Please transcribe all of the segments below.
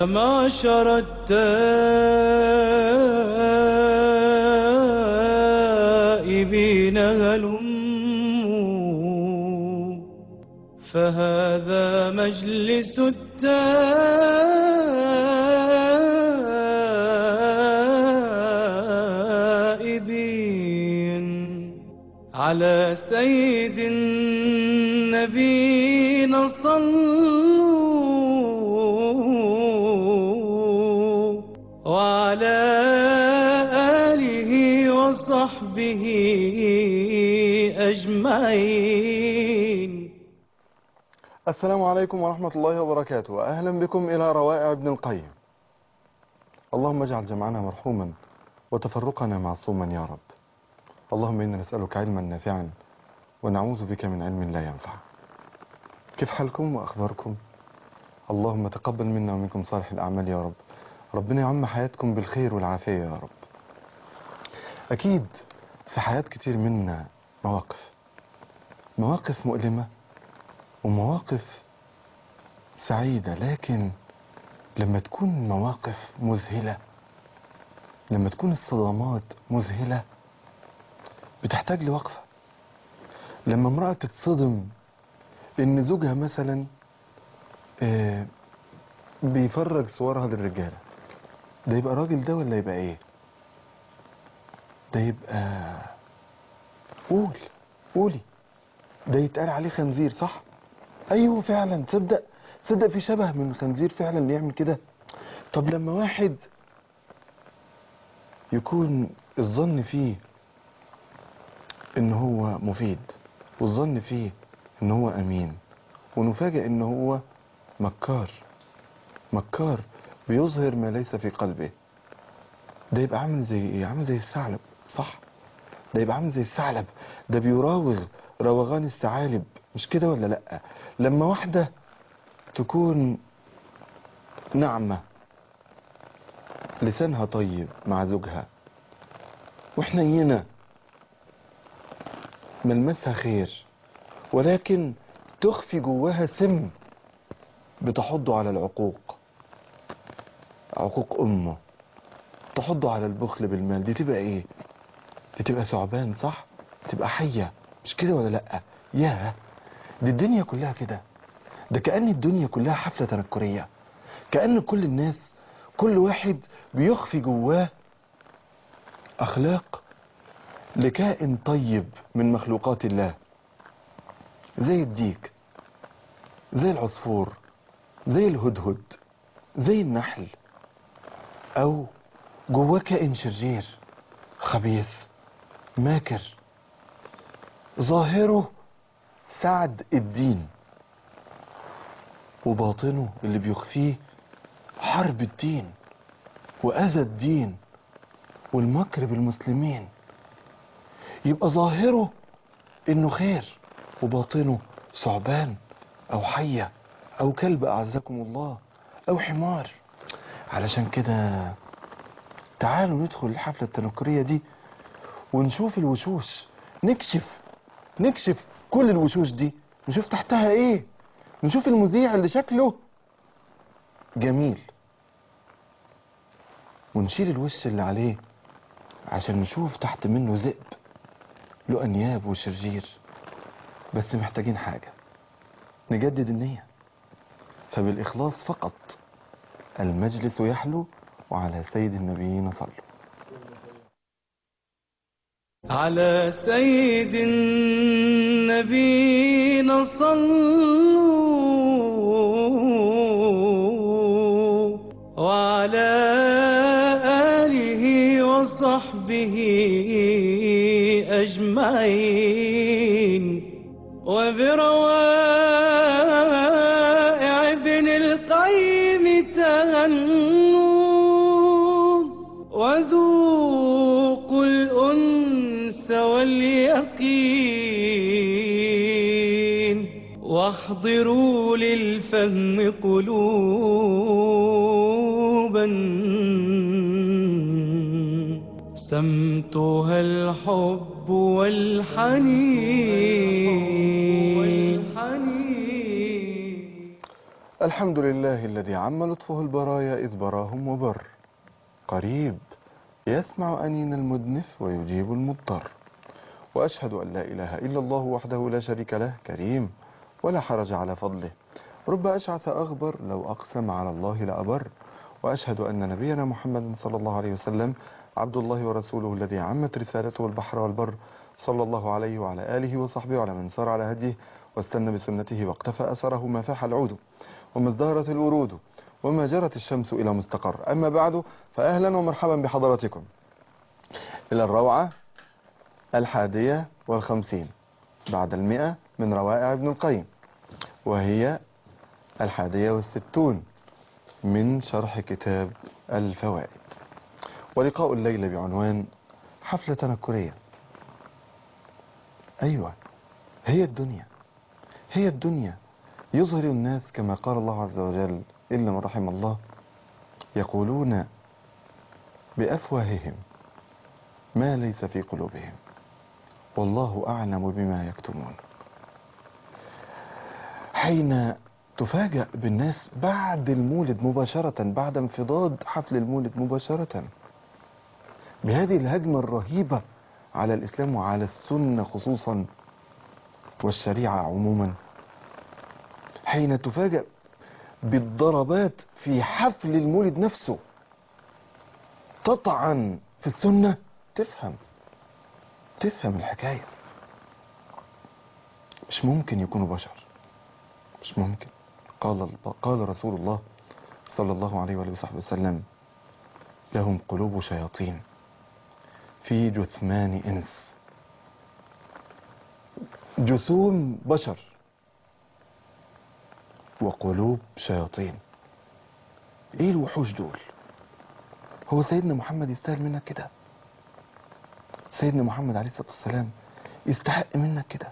معشر التائبين هلموا فهذا مجلس التائبين على سيد النبينا صلوا وعلى آله وصحبه أجمعين السلام عليكم ورحمة الله وبركاته أهلا بكم إلى روائع ابن القيم اللهم اجعل جمعنا مرحوما وتفرقنا معصوما يا رب اللهم إنا نسألك علما نافعا ونعوذ بك من علم لا ينفع كيف حالكم وأخباركم اللهم تقبل منا ومنكم صالح الأعمال يا رب ربنا يعم حياتكم بالخير والعافية يا رب أكيد في حياة كتير منا مواقف مواقف مؤلمة ومواقف سعيدة لكن لما تكون مواقف مذهلة لما تكون الصدمات مذهلة بتحتاج لوقفة لما امرأة تتصدم ان زوجها مثلا آه، بيفرج صورها للرجالة ده يبقى راجل ده ولا يبقى ايه ده يبقى قول قولي ده يتقال عليه خنزير صح ايوه فعلا تصدق تصدق في شبه من الخنزير فعلا اللي يعمل كده طب لما واحد يكون الظن فيه ان هو مفيد والظن فيه ان هو امين ونفاجئ ان هو مكار مكار بيظهر ما ليس في قلبه ده يبقى عامل زي ايه عامل زي الثعلب صح ده يبقى عامل زي الثعلب ده بيراوغ روغان الثعالب مش كده ولا لا لما واحدة تكون ناعمة لسانها طيب مع زوجها وحنينة ملمسها خير ولكن تخفي جواها سم بتحضه على العقوق عقوق أمه تحضه على البخل بالمال دي تبقى ايه دي تبقى ثعبان صح تبقى حية مش كده ولا لأ ياه دي الدنيا كلها كده ده كأن الدنيا كلها حفلة تنكرية كأن كل الناس كل واحد بيخفي جواه أخلاق لكائن طيب من مخلوقات الله زي الديك زي العصفور زي الهدهد زي النحل أو جواه كائن شرير خبيث ماكر ظاهره سعد الدين وباطنه اللي بيخفيه حرب الدين وأذى الدين والمكر بالمسلمين يبقى ظاهره انه خير وباطنه ثعبان او حية او كلب اعزكم الله او حمار علشان كده تعالوا ندخل الحفلة التنكرية دي ونشوف الوشوش نكشف نكشف كل الوشوش دي نشوف تحتها ايه نشوف المذيع اللي شكله جميل ونشيل الوش اللي عليه عشان نشوف تحت منه ذئب له انياب وشرير بس محتاجين حاجة نجدد النية فبالإخلاص فقط المجلس يحلو وعلى سيد النبيين صلوا على سيد النبينا صلوا وعلى آله وصحبه أجمعين وبروائع ابن القيم تهنوا وذوقوا الأنس واليقين واحضروا للفهم قلوبا سمتها الحب والحنين الحمد لله الذي عم لطفه البرايا إذ براهم وبر قريب يسمع أنين المدنف ويجيب المضطر وأشهد أن لا إله إلا الله وحده لا شريك له كريم ولا حرج على فضله رب أشعث أغبر لو أقسم على الله لأبر وأشهد أن نبينا محمد صلى الله عليه وسلم عبد الله ورسوله الذي عمت رسالته البحر والبر صلى الله عليه وعلى آله وصحبه وعلى من سار على هديه واستنى بسنته واقتفى أثره ما فاح العود وما ازدهرت الورود وما جرت الشمس إلى مستقر أما بعد فأهلا ومرحبا بحضراتكم إلى الروعة الحادية والخمسين بعد المئة من روائع ابن القيم وهي الحادية والستون من شرح كتاب الفوائد ولقاء الليلة بعنوان حفلة تنكرية أيوة هي الدنيا هي الدنيا يظهر الناس كما قال الله عز وجل إلا من رحم الله يقولون بأفواههم ما ليس في قلوبهم والله أعلم بما يكتمون حين تفاجأ بالناس بعد المولد مباشرة بعد انفضاض حفل المولد مباشرة بهذه الهجمة الرهيبة على الإسلام وعلى السنة خصوصا والشريعة عموما حين تفاجأ بالضربات في حفل المولد نفسه تطعن في السنة تفهم تفهم الحكاية مش ممكن يكونوا بشر مش ممكن قال قال رسول الله صلى الله عليه وآله وصحبه وسلم لهم قلوب شياطين في جثمان إنس جثوم بشر وقلوب شياطين ايه الوحوش دول هو سيدنا محمد يستاهل منك كده سيدنا محمد عليه الصلاة والسلام يستحق منك كده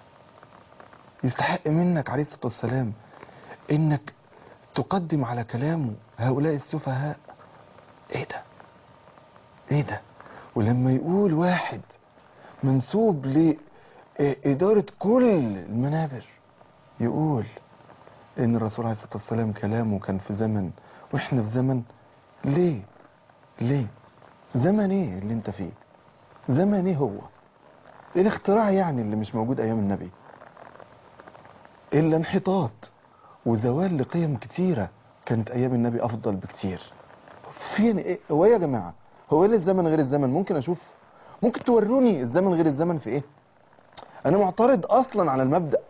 يستحق منك عليه الصلاة والسلام انك تقدم على كلامه هؤلاء السفهاء ايه ده ايه ده ولما يقول واحد منسوب لإدارة كل المنابر يقول ان الرسول عليه الصلاة والسلام كلامه كان في زمن واحنا في زمن ليه ليه زمن ايه اللي انت فيه زمن ايه هو ايه الاختراع يعني اللي مش موجود ايام النبي الا انحطاط وزوال لقيم كتيرة كانت ايام النبي افضل بكتير فين ايه هو إيه يا جماعة هو ايه الزمن غير الزمن ممكن اشوف ممكن توروني الزمن غير الزمن في ايه انا معترض اصلا على المبدأ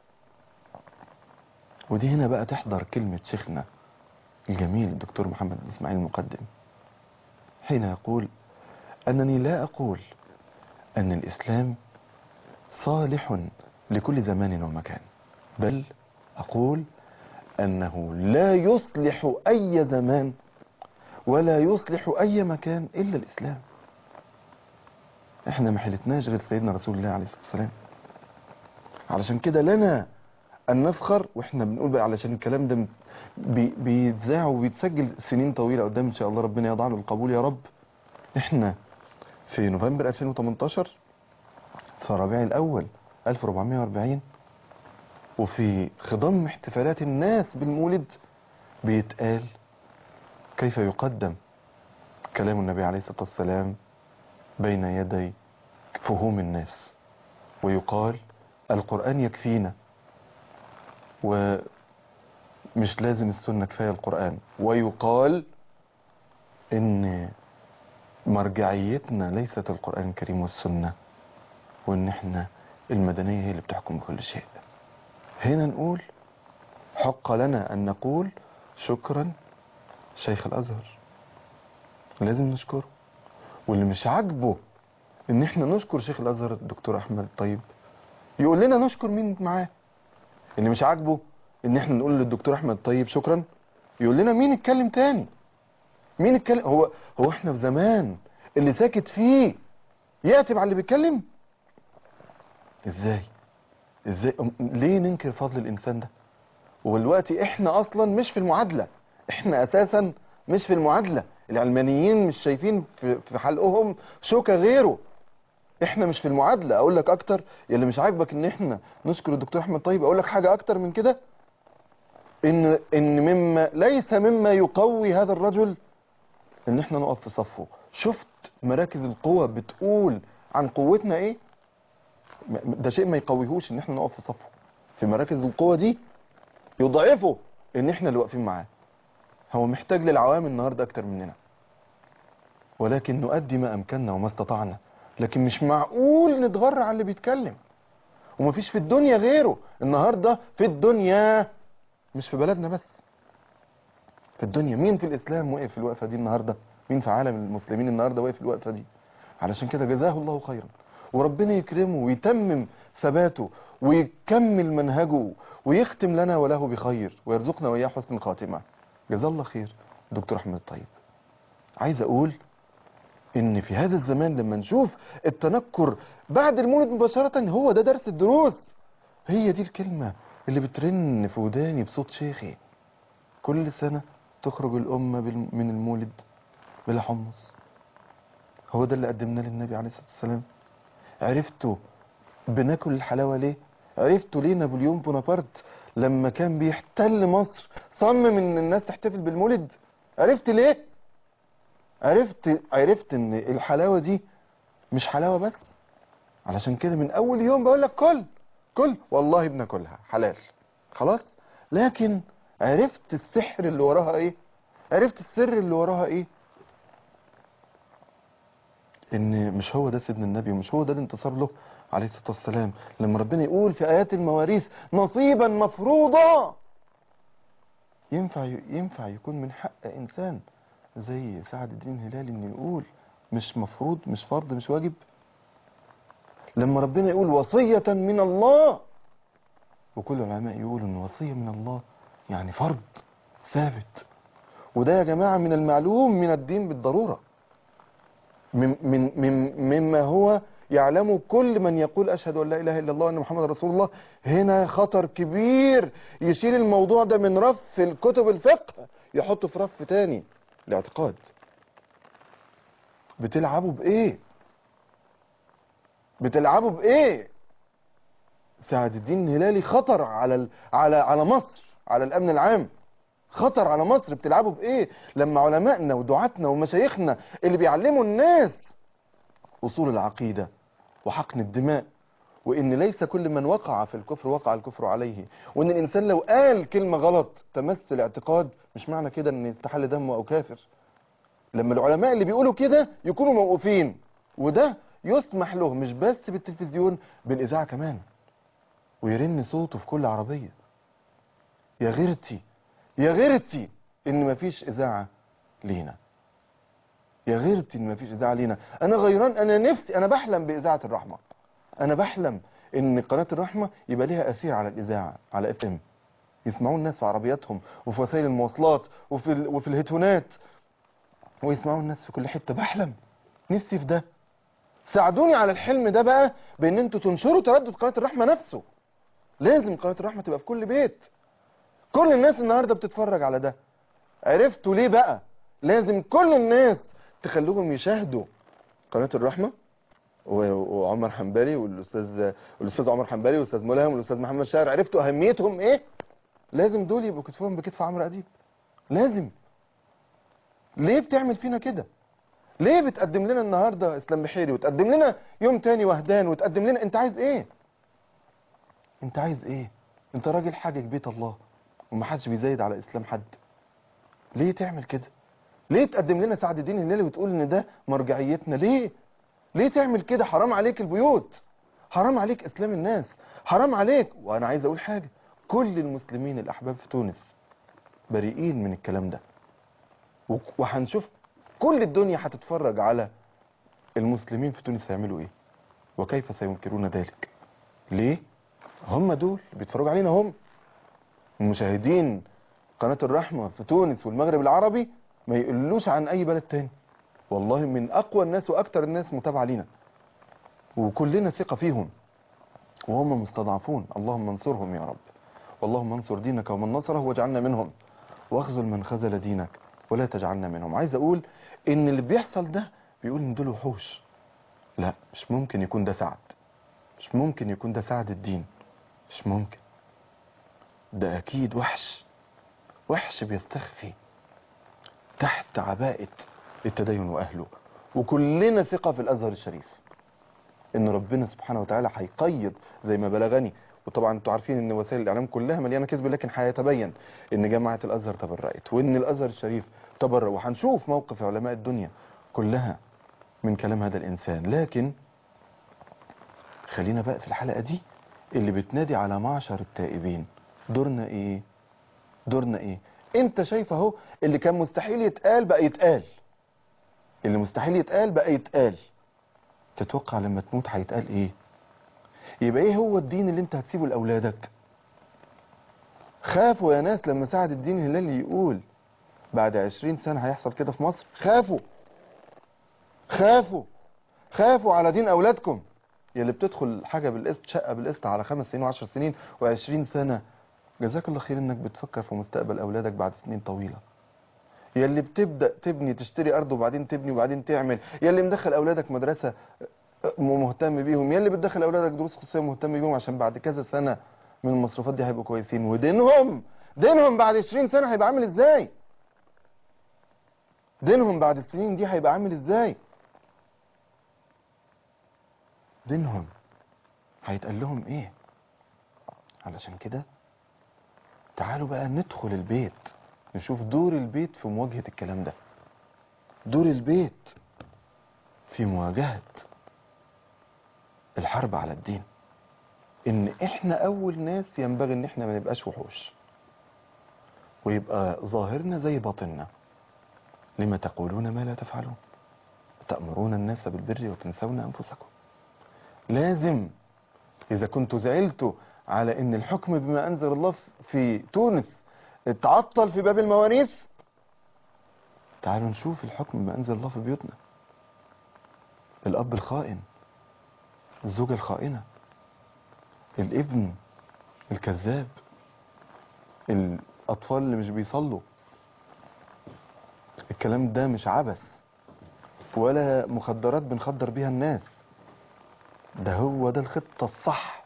ودي هنا بقى تحضر كلمة شيخنا الجميل الدكتور محمد بن اسماعيل المقدم حين يقول أنني لا أقول أن الإسلام صالح لكل زمان ومكان بل أقول أنه لا يصلح أي زمان ولا يصلح أي مكان إلا الإسلام احنا ما حلتناش غير سيدنا رسول الله عليه الصلاة والسلام علشان كده لنا أن نفخر وإحنا بنقول بقى علشان الكلام ده بي بيتذاع وبيتسجل سنين طويلة قدام إن شاء الله ربنا يضع له القبول يا رب إحنا في نوفمبر 2018 في ربيع الأول 1440 وفي خضم احتفالات الناس بالمولد بيتقال كيف يقدم كلام النبي عليه الصلاة والسلام بين يدي فهوم الناس ويقال القرآن يكفينا ومش لازم السنة كفاية القرآن ويقال ان مرجعيتنا ليست القرآن الكريم والسنة وان احنا المدنية هي اللي بتحكم كل شيء هنا نقول حق لنا ان نقول شكرا شيخ الازهر لازم نشكره واللي مش عاجبه ان احنا نشكر شيخ الازهر الدكتور احمد طيب يقول لنا نشكر مين معاه اللي مش عاجبه ان احنا نقول للدكتور احمد طيب شكرا يقول لنا مين اتكلم تاني مين اتكلم هو هو احنا في زمان اللي ساكت فيه يعتب على اللي بيتكلم ازاي ازاي أم- ليه ننكر فضل الانسان ده والوقت احنا اصلا مش في المعادلة احنا اساسا مش في المعادلة العلمانيين مش شايفين في في حلقهم شوكة غيره احنا مش في المعادلة اقول لك اكتر يلي مش عاجبك ان احنا نشكر الدكتور احمد طيب اقول لك حاجة اكتر من كده ان ان مما ليس مما يقوي هذا الرجل ان احنا نقف في صفه شفت مراكز القوة بتقول عن قوتنا ايه م- ده شيء ما يقويهوش ان احنا نقف في صفه في مراكز القوة دي يضعفه ان احنا اللي واقفين معاه هو محتاج للعوام النهاردة اكتر مننا ولكن نؤدي ما امكننا وما استطعنا لكن مش معقول نتغر على اللي بيتكلم ومفيش في الدنيا غيره النهاردة في الدنيا مش في بلدنا بس في الدنيا مين في الاسلام وقف الوقفة دي النهاردة مين في عالم المسلمين النهاردة وقف الوقفة دي علشان كده جزاه الله خيرا وربنا يكرمه ويتمم ثباته ويكمل منهجه ويختم لنا وله بخير ويرزقنا وإياه حسن الخاتمة جزاه الله خير دكتور أحمد الطيب عايز أقول إن في هذا الزمان لما نشوف التنكر بعد المولد مباشرة هو ده درس الدروس هي دي الكلمة اللي بترن في وداني بصوت شيخي كل سنة تخرج الأمة بال- من المولد بلا حمص هو ده اللي قدمناه للنبي عليه الصلاة والسلام عرفتوا بناكل الحلاوة ليه عرفتوا ليه نابليون بونابرت لما كان بيحتل مصر صمم ان الناس تحتفل بالمولد عرفت ليه عرفت عرفت ان الحلاوة دي مش حلاوة بس علشان كده من اول يوم بقول لك كل كل والله بناكلها حلال خلاص لكن عرفت السحر اللي وراها ايه عرفت السر اللي وراها ايه ان مش هو ده سيدنا النبي ومش هو ده الانتصار له عليه الصلاة والسلام لما ربنا يقول في آيات المواريث نصيبا مفروضا ينفع ينفع يكون من حق إنسان زي سعد الدين الهلالي إنه يقول مش مفروض مش فرض مش واجب لما ربنا يقول وصية من الله وكل العلماء يقولوا إن وصية من الله يعني فرض ثابت وده يا جماعة من المعلوم من الدين بالضرورة من من من مما هو يعلمه كل من يقول اشهد ان لا اله الا الله وان محمد رسول الله هنا خطر كبير يشيل الموضوع ده من رف الكتب الفقه يحطه في رف تاني الاعتقاد بتلعبوا بايه بتلعبوا بايه سعد الدين الهلالي خطر على ال... على على مصر على الامن العام خطر على مصر بتلعبوا بايه لما علمائنا ودعاتنا ومشايخنا اللي بيعلموا الناس اصول العقيده وحقن الدماء وان ليس كل من وقع في الكفر وقع الكفر عليه وان الانسان لو قال كلمه غلط تمس الاعتقاد مش معنى كده ان يستحل دمه او كافر لما العلماء اللي بيقولوا كده يكونوا موقوفين وده يسمح له مش بس بالتلفزيون بالاذاعه كمان ويرن صوته في كل عربيه يا غيرتي يا غيرتي ان مفيش اذاعه لينا يا غيرتي ان مفيش اذاعه لينا انا غيران انا نفسي انا بحلم باذاعه الرحمه انا بحلم ان قناه الرحمه يبقى ليها اثير على الاذاعه على اف ام يسمعوا الناس في عربياتهم وفي وسائل المواصلات وفي ال... وفي الهيتونات ويسمعوا الناس في كل حته بحلم نفسي في ده ساعدوني على الحلم ده بقى بان انتوا تنشروا تردد قناه الرحمه نفسه لازم قناه الرحمه تبقى في كل بيت كل الناس النهارده بتتفرج على ده عرفتوا ليه بقى لازم كل الناس تخلوهم يشاهدوا قناة الرحمة و- وعمر حنبلي والاستاذ والاستاذ عمر حنبلي والاستاذ ملهم والاستاذ محمد شاعر عرفتوا اهميتهم ايه لازم دول يبقوا كتفهم بكتف عمرو اديب لازم ليه بتعمل فينا كده ليه بتقدم لنا النهارده اسلام بحيري وتقدم لنا يوم تاني وهدان وتقدم لنا انت عايز ايه انت عايز ايه انت راجل حاجة بيت الله ومحدش بيزايد على اسلام حد ليه تعمل كده ليه تقدم لنا سعد الدين الهلالي وتقول ان ده مرجعيتنا ليه ليه تعمل كده حرام عليك البيوت حرام عليك اسلام الناس حرام عليك وانا عايز اقول حاجة كل المسلمين الاحباب في تونس بريئين من الكلام ده و- وهنشوف كل الدنيا هتتفرج على المسلمين في تونس هيعملوا ايه وكيف سينكرون ذلك ليه هم دول بيتفرجوا علينا هم المشاهدين قناة الرحمة في تونس والمغرب العربي ما يقولوش عن اي بلد تاني والله من اقوى الناس واكتر الناس متابعة لينا وكلنا ثقة فيهم وهم مستضعفون اللهم انصرهم يا رب اللهم انصر دينك ومن نصره واجعلنا منهم واخذل من خذل دينك ولا تجعلنا منهم عايز اقول ان اللي بيحصل ده بيقول ان دول وحوش لا مش ممكن يكون ده سعد مش ممكن يكون ده سعد الدين مش ممكن ده اكيد وحش وحش بيستخفي تحت عباءة التدين وأهله وكلنا ثقة في الأزهر الشريف إن ربنا سبحانه وتعالى هيقيد زي ما بلغني وطبعا انتوا عارفين ان وسائل الاعلام كلها مليانه كذب لكن هيتبين ان جامعه الازهر تبرأت وان الازهر الشريف تبرأ وهنشوف موقف علماء الدنيا كلها من كلام هذا الانسان لكن خلينا بقى في الحلقه دي اللي بتنادي على معشر التائبين دورنا ايه دورنا ايه انت شايف اهو اللي كان مستحيل يتقال بقى يتقال اللي مستحيل يتقال بقى يتقال تتوقع لما تموت هيتقال ايه يبقى ايه هو الدين اللي انت هتسيبه لاولادك خافوا يا ناس لما سعد الدين الهلالي يقول بعد عشرين سنة هيحصل كده في مصر خافوا خافوا خافوا على دين اولادكم يلي بتدخل حاجة بالقسط شقة بالقسط على خمس سنين وعشر سنين وعشرين سنة جزاك الله خير انك بتفكر في مستقبل اولادك بعد سنين طويلة يلي بتبدأ تبني تشتري ارض وبعدين تبني وبعدين تعمل يلي مدخل اولادك مدرسة مهتم بيهم يلي بتدخل اولادك دروس خصوصيه مهتم بيهم عشان بعد كذا سنه من المصروفات دي هيبقوا كويسين ودينهم دينهم بعد 20 سنه هيبقى عامل ازاي دينهم بعد السنين دي هيبقى عامل ازاي دينهم هيتقال لهم ايه علشان كده تعالوا بقى ندخل البيت نشوف دور البيت في مواجهة الكلام ده دور البيت في مواجهة الحرب على الدين ان احنا اول ناس ينبغي ان احنا ما نبقاش وحوش ويبقى ظاهرنا زي باطننا لما تقولون ما لا تفعلون تأمرون الناس بالبر وتنسون انفسكم لازم اذا كنت زعلت على ان الحكم بما انزل الله في تونس اتعطل في باب المواريث تعالوا نشوف الحكم بما انزل الله في بيوتنا الاب الخائن الزوجة الخائنة الابن الكذاب الأطفال اللي مش بيصلوا الكلام ده مش عبث ولا مخدرات بنخدر بيها الناس ده هو ده الخطة الصح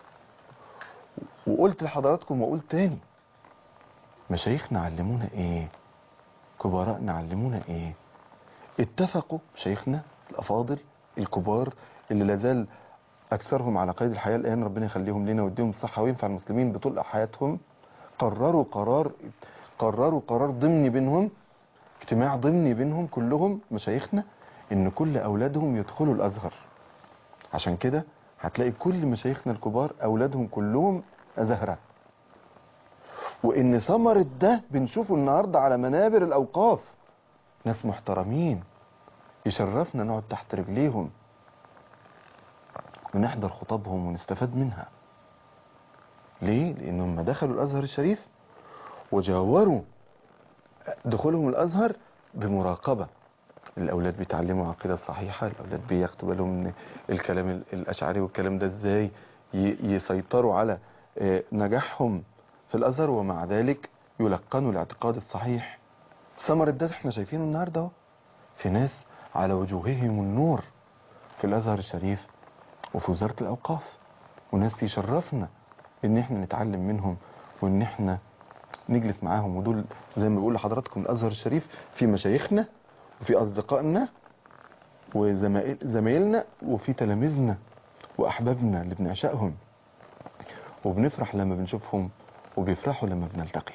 وقلت لحضراتكم وقلت تاني مشايخنا علمونا ايه كبراءنا علمونا ايه اتفقوا شيخنا الافاضل الكبار اللي لازال اكثرهم على قيد الحياه الان ربنا يخليهم لنا ويديهم الصحه وينفع المسلمين بطول حياتهم قرروا قرار قرروا قرار ضمني بينهم اجتماع ضمني بينهم كلهم مشايخنا ان كل اولادهم يدخلوا الازهر عشان كده هتلاقي كل مشايخنا الكبار اولادهم كلهم ازهره وان ثمرة ده بنشوفه النهارده على منابر الاوقاف ناس محترمين يشرفنا نقعد تحت رجليهم ونحضر خطابهم ونستفاد منها ليه؟ لأنهم دخلوا الأزهر الشريف وجاوروا دخولهم الأزهر بمراقبة الأولاد بيتعلموا عقيدة صحيحة الأولاد بياخدوا بالهم من الكلام الأشعري والكلام ده إزاي يسيطروا على نجاحهم في الأزهر ومع ذلك يلقنوا الاعتقاد الصحيح ثمرة ده احنا شايفينه النهارده في ناس على وجوههم النور في الأزهر الشريف وفي وزارة الأوقاف وناس يشرفنا إن إحنا نتعلم منهم وإن إحنا نجلس معاهم ودول زي ما بقول لحضراتكم الأزهر الشريف في مشايخنا وفي أصدقائنا وزمايلنا وفي تلاميذنا وأحبابنا اللي بنعشقهم وبنفرح لما بنشوفهم وبيفرحوا لما بنلتقي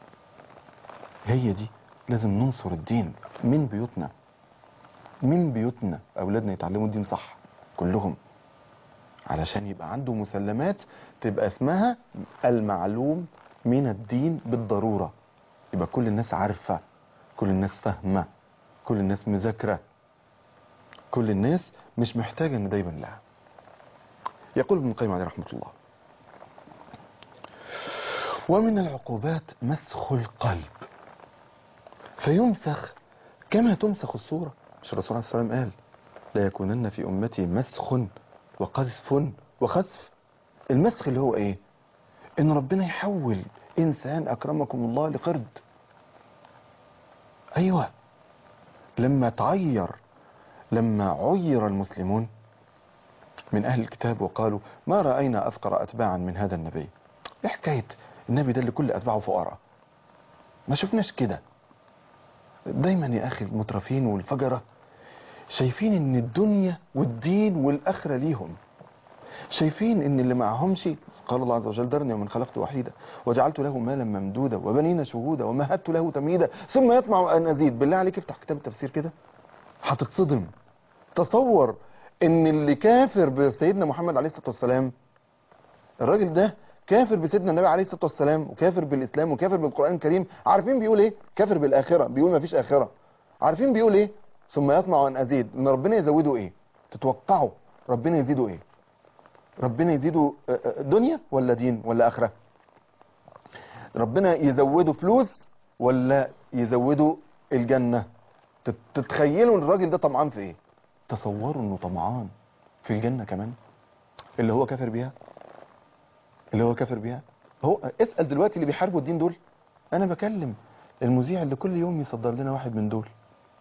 هي دي لازم ننصر الدين من بيوتنا من بيوتنا أولادنا يتعلموا الدين صح كلهم علشان يبقى عنده مسلمات تبقى اسمها المعلوم من الدين بالضرورة يبقى كل الناس عارفة كل الناس فاهمة كل الناس مذاكرة كل الناس مش محتاجة ان ده يبان لها يقول ابن القيم عليه رحمة الله ومن العقوبات مسخ القلب فيمسخ كما تمسخ الصورة مش الرسول عليه السلام قال لا يكونن في أمتي مسخ وقذف وخسف المسخ اللي هو ايه ان ربنا يحول انسان اكرمكم الله لقرد ايوه لما تعير لما عير المسلمون من اهل الكتاب وقالوا ما راينا افقر اتباعا من هذا النبي ايه حكايه النبي ده اللي كل اتباعه فقراء ما شفناش كده دايما يا اخي المترفين والفجرة شايفين ان الدنيا والدين والاخرة ليهم شايفين ان اللي معهمش قال الله عز وجل ذرني ومن خلقت وحيدا وجعلت له مالا ممدودا وبنين شهودا ومهدت له تمهيدا ثم يطمع ان ازيد بالله عليك افتح كتاب التفسير كده هتتصدم تصور ان اللي كافر بسيدنا محمد عليه الصلاه والسلام الراجل ده كافر بسيدنا النبي عليه الصلاه والسلام وكافر بالاسلام وكافر بالقران الكريم عارفين بيقول ايه كافر بالاخره بيقول ما فيش اخره عارفين بيقول ايه ثم يطمع ان ازيد ان ربنا يزوده ايه تتوقعوا ربنا يزيده ايه ربنا يزيده آه، آه، دنيا ولا دين ولا اخره ربنا يزوده فلوس ولا يزوده الجنه تت- تتخيلوا ان الراجل ده طمعان في ايه تصوروا انه طمعان في الجنه كمان اللي هو كافر بيها اللي هو كافر بيها هو اسال دلوقتي اللي بيحاربوا الدين دول انا بكلم المذيع اللي كل يوم يصدر لنا واحد من دول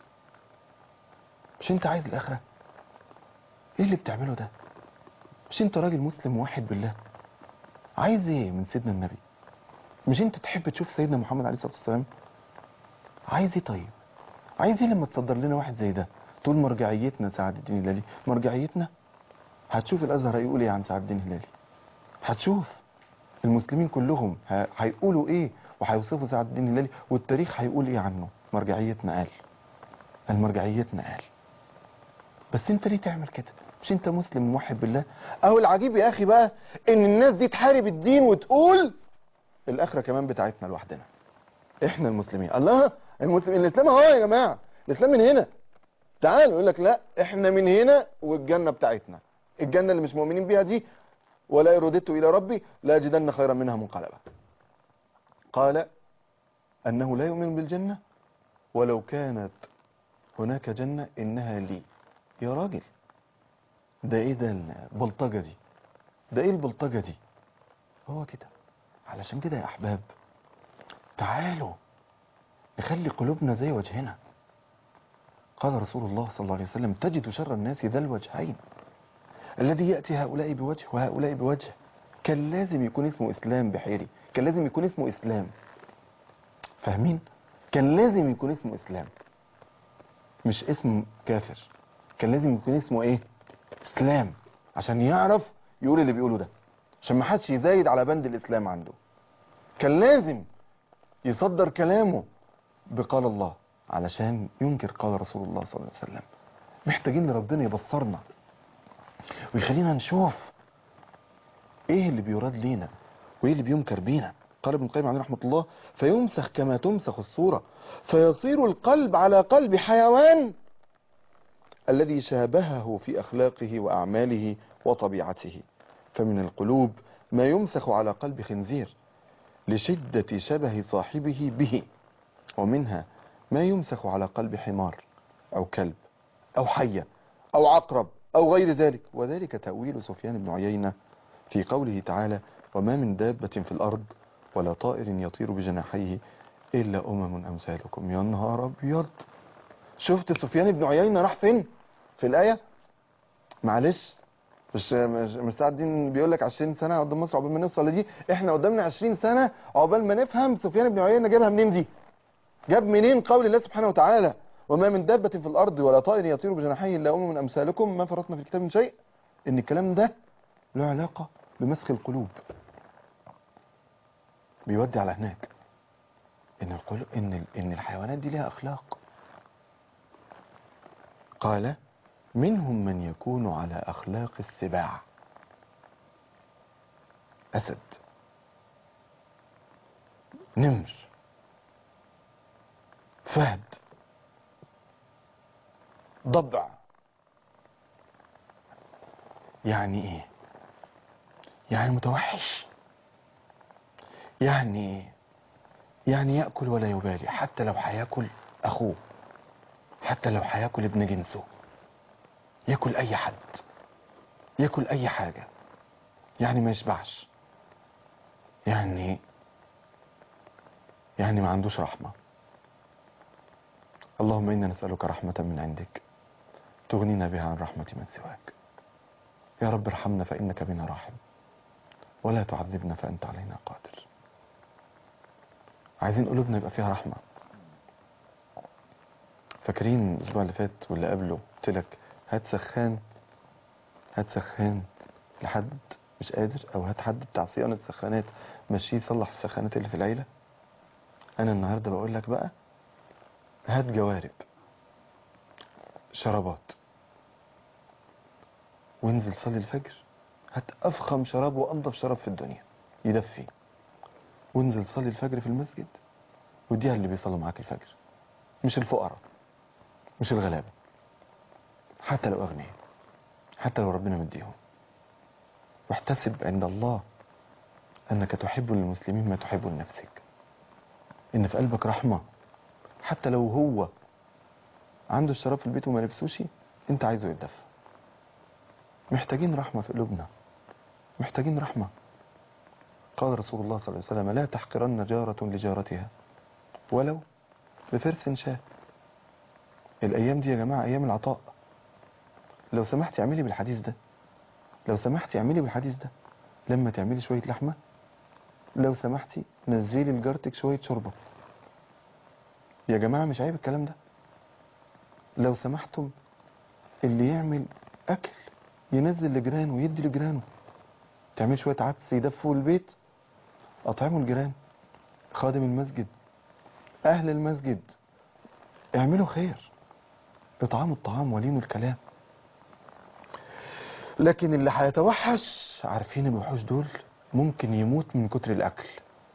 مش انت عايز الاخره ايه اللي بتعمله ده مش انت راجل مسلم واحد بالله عايز ايه من سيدنا النبي مش انت تحب تشوف سيدنا محمد عليه الصلاه والسلام عايز ايه طيب عايز ايه لما تصدر لنا واحد زي ده تقول مرجعيتنا سعد الدين الهلالي مرجعيتنا هتشوف الازهر هيقول ايه عن سعد الدين الهلالي هتشوف المسلمين كلهم ه- هيقولوا ايه وهيوصفوا سعد الدين الهلالي والتاريخ هيقول ايه عنه مرجعيتنا قال المرجعيتنا قال بس انت ليه تعمل كده مش انت مسلم موحد بالله او العجيب يا اخي بقى ان الناس دي تحارب الدين وتقول الاخره كمان بتاعتنا لوحدنا احنا المسلمين الله المسلمين الاسلام اهو يا جماعه الاسلام من هنا تعال يقول لك لا احنا من هنا والجنه بتاعتنا الجنه اللي مش مؤمنين بيها دي ولا رددت الى ربي لا اجدن خيرا منها منقلبا قال انه لا يؤمن بالجنه ولو كانت هناك جنه انها لي يا راجل ده ايه ده البلطجه دي ده ايه البلطجه دي هو كده علشان كده يا احباب تعالوا نخلي قلوبنا زي وجهنا قال رسول الله صلى الله عليه وسلم تجد شر الناس ذا الوجهين الذي يأتي هؤلاء بوجه وهؤلاء بوجه كان لازم يكون اسمه إسلام بحيري كان لازم يكون اسمه إسلام فاهمين كان لازم يكون اسمه إسلام مش اسم كافر كان لازم يكون اسمه ايه إسلام عشان يعرف يقول اللي بيقوله ده عشان ما حدش يزايد على بند الإسلام عنده كان لازم يصدر كلامه بقال الله علشان ينكر قال رسول الله صلى الله عليه وسلم محتاجين ربنا يبصرنا ويخلينا نشوف ايه اللي بيراد لينا وايه اللي بينكر بينا قال ابن القيم عليه رحمه الله فيمسخ كما تمسخ الصوره فيصير القلب على قلب حيوان الذي شابهه في اخلاقه واعماله وطبيعته فمن القلوب ما يمسخ على قلب خنزير لشده شبه صاحبه به ومنها ما يمسخ على قلب حمار او كلب او حيه او عقرب او غير ذلك وذلك تاويل سفيان بن عيينه في قوله تعالى وما من دابه في الارض ولا طائر يطير بجناحيه الا امم امثالكم يا نهار ابيض شفت سفيان بن عيينه راح فين في الايه معلش مش مش مش سعد الدين بيقول لك 20 سنه قدام مصر عقبال ما نوصل لدي احنا قدامنا 20 سنه عقبال ما نفهم سفيان بن عيينه جابها منين دي جاب منين قول الله سبحانه وتعالى وما من دابة في الأرض ولا طائر يطير بجناحيه إلا أمم من أمثالكم ما فرطنا في الكتاب من شيء إن الكلام ده له علاقة بمسخ القلوب بيودي على هناك إن القلوب إن ال- إن الحيوانات دي لها أخلاق قال منهم من يكون على أخلاق السباع أسد نمر فهد ضبع يعني ايه يعني متوحش يعني يعني يأكل ولا يبالي حتى لو هياكل أخوه حتى لو هياكل ابن جنسه ياكل أي حد ياكل أي حاجة يعني ما يشبعش يعني يعني ما عندوش رحمة اللهم إنا نسألك رحمة من عندك تغنينا بها عن رحمة من سواك يا رب ارحمنا فإنك بنا راحم ولا تعذبنا فأنت علينا قادر عايزين قلوبنا يبقى فيها رحمة فاكرين الأسبوع اللي فات واللي قبله قلت لك هات سخان هات سخان لحد مش قادر أو هات حد بتاع صيانة سخانات مشيه يصلح السخانات اللي في العيلة أنا النهاردة بقول لك بقى هات جوارب شرابات وانزل صلي الفجر هات أفخم شراب وأنظف شراب في الدنيا يدفي وانزل صلي الفجر في المسجد وديها اللي بيصلوا معاك الفجر مش الفقراء مش الغلابة حتى لو أغنياء حتى لو ربنا مديهم واحتسب عند الله أنك تحب للمسلمين ما تحب لنفسك إن في قلبك رحمة حتى لو هو عنده الشراب في البيت وما لبسوش أنت عايزه يتدفى محتاجين رحمة في قلوبنا محتاجين رحمة قال رسول الله صلى الله عليه وسلم لا تحقرن جارة لجارتها ولو بفرس شاه الأيام دي يا جماعة أيام العطاء لو سمحت اعملي بالحديث ده لو سمحتي اعملي بالحديث ده لما تعملي شوية لحمة لو سمحتي نزلي لجارتك شوية شوربة يا جماعة مش عيب الكلام ده لو سمحتم اللي يعمل أكل ينزل لجيرانه ويدي لجيرانه تعمل شوية عدس يدفوا البيت أطعموا الجيران خادم المسجد أهل المسجد اعملوا خير اطعموا الطعام ولينوا الكلام لكن اللي هيتوحش عارفين الوحوش دول ممكن يموت من كتر الأكل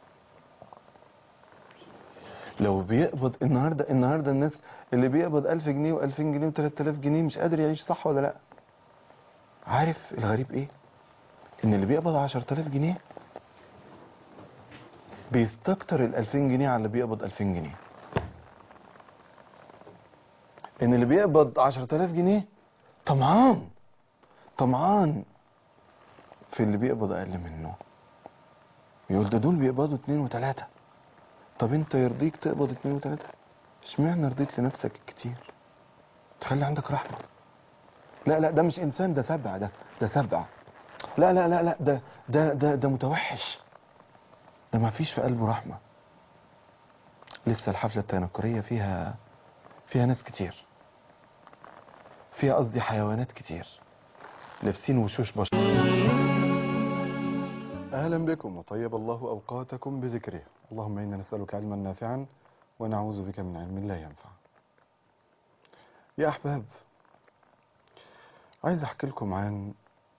لو بيقبض النهارده النهارده الناس اللي بيقبض 1000 جنيه و2000 جنيه و3000 جنيه مش قادر يعيش صح ولا لا عارف الغريب ايه ان اللي بيقبض 10000 جنيه بيستكتر ال 2000 جنيه على اللي بيقبض 2000 جنيه ان اللي بيقبض 10000 جنيه طمعان طمعان في اللي بيقبض اقل منه يقول ده دول بيقبضوا اتنين وتلاتة طب انت يرضيك تقبض اتنين وتلاتة اشمعنى رضيت لنفسك الكتير تخلي عندك رحمة لا لا ده مش انسان ده سبع ده ده سبع لا لا لا لا ده ده ده ده متوحش ده ما فيش في قلبه رحمة لسه الحفلة التنكرية فيها فيها ناس كتير فيها قصدي حيوانات كتير لابسين وشوش بشر أهلا بكم وطيب الله أوقاتكم بذكره اللهم إنا نسألك علما نافعا ونعوذ بك من علم لا ينفع يا أحباب عايز أحكي لكم عن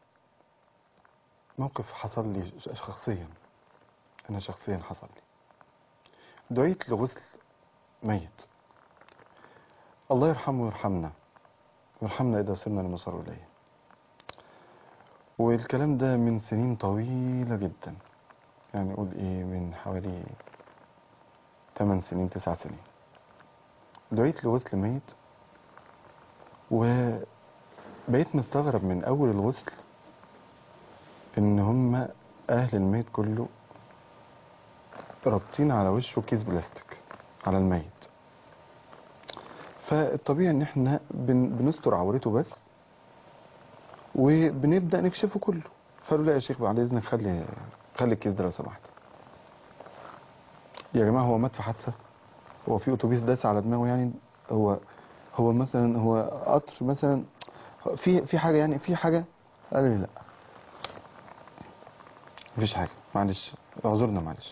موقف حصل لي شخصيا أنا شخصيا حصل لي دعيت لغسل ميت الله يرحمه ويرحمنا ويرحمنا إذا صرنا لمصر إليه والكلام ده من سنين طويلة جدا يعني نقول إيه من حوالي 8 سنين 9 سنين دعيت لغسل ميت وبقيت مستغرب من أول الغسل إن هم أهل الميت كله رابطين على وشه كيس بلاستيك على الميت فالطبيعي ان احنا بن بنستر عورته بس وبنبدا نكشفه كله فقالوا لا يا شيخ بعد اذنك خلي خلي الكيس ده لو سمحت يا جماعه هو مات في حادثه هو في اتوبيس داس على دماغه يعني هو هو مثلا هو قطر مثلا في في حاجه يعني في حاجه قال لي لا مفيش حاجه معلش اعذرنا معلش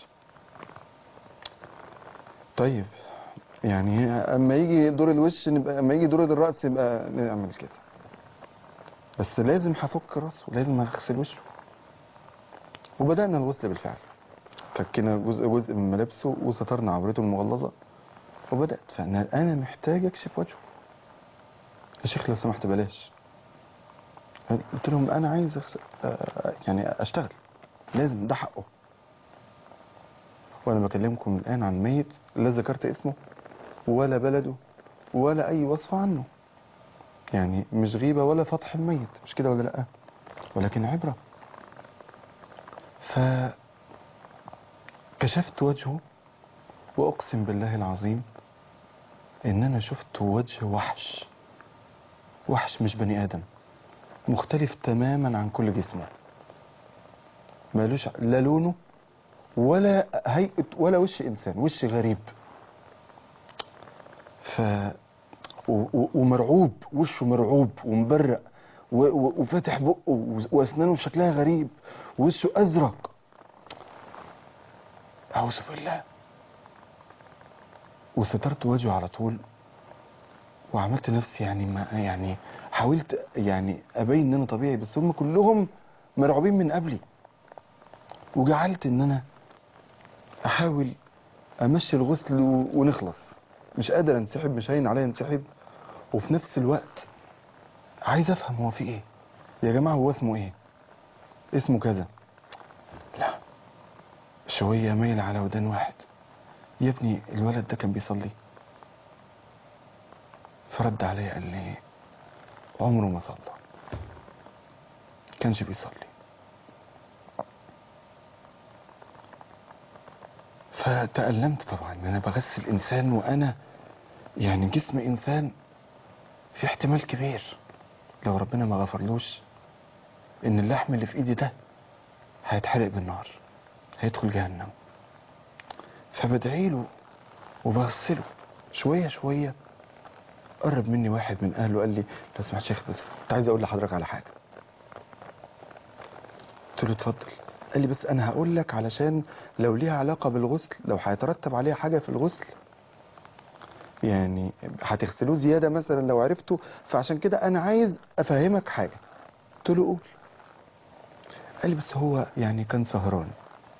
طيب يعني اما يجي دور الوش نبقى اما يجي دور الراس يبقى نعمل كده بس لازم هفك راسه لازم اغسل وشه وبدانا الغسل بالفعل فكينا جزء جزء من ملابسه وسترنا عورته المغلظه وبدات فانا انا محتاج اكشف وجهه يا شيخ لو سمحت بلاش قلت لهم انا عايز أغسل آه، يعني اشتغل لازم ده حقه وانا بكلمكم الان عن ميت لا ذكرت اسمه ولا بلده ولا اي وصف عنه يعني مش غيبة ولا فضح الميت مش كده ولا لا ولكن عبرة فكشفت وجهه واقسم بالله العظيم ان انا شفت وجه وحش وحش مش بني ادم مختلف تماما عن كل جسمه مالوش لا لونه ولا هيئة ولا وش إنسان وش غريب ف و- و- ومرعوب وشه مرعوب ومبرق و- و- وفاتح بقه و- وأسنانه شكلها غريب ووشه أزرق أعوذ بالله وسترت وجهه على طول وعملت نفسي يعني ما يعني حاولت يعني ابين ان انا طبيعي بس هم كلهم مرعوبين من قبلي وجعلت ان انا احاول امشي الغسل و- ونخلص مش قادر انسحب مش هين عليا انسحب وفي نفس الوقت عايز افهم هو في ايه يا جماعه هو اسمه ايه اسمه كذا لا شويه مايل على ودان واحد يا ابني الولد ده كان بيصلي فرد عليا قال لي عمره ما صلى كانش بيصلي فتألمت طبعا ان انا بغسل انسان وانا يعني جسم انسان في احتمال كبير لو ربنا ما غفرلوش ان اللحم اللي في ايدي ده هيتحرق بالنار هيدخل جهنم فبدعيله وبغسله شوية شوية قرب مني واحد من اهله قال لي لو سمحت شيخ بس كنت عايز اقول لحضرتك على حاجه قلت له اتفضل قال لي بس انا هقول لك علشان لو ليها علاقه بالغسل لو هيترتب عليها حاجه في الغسل يعني هتغسلوه زياده مثلا لو عرفته فعشان كده انا عايز افهمك حاجه قلت له قول قال لي بس هو يعني كان سهران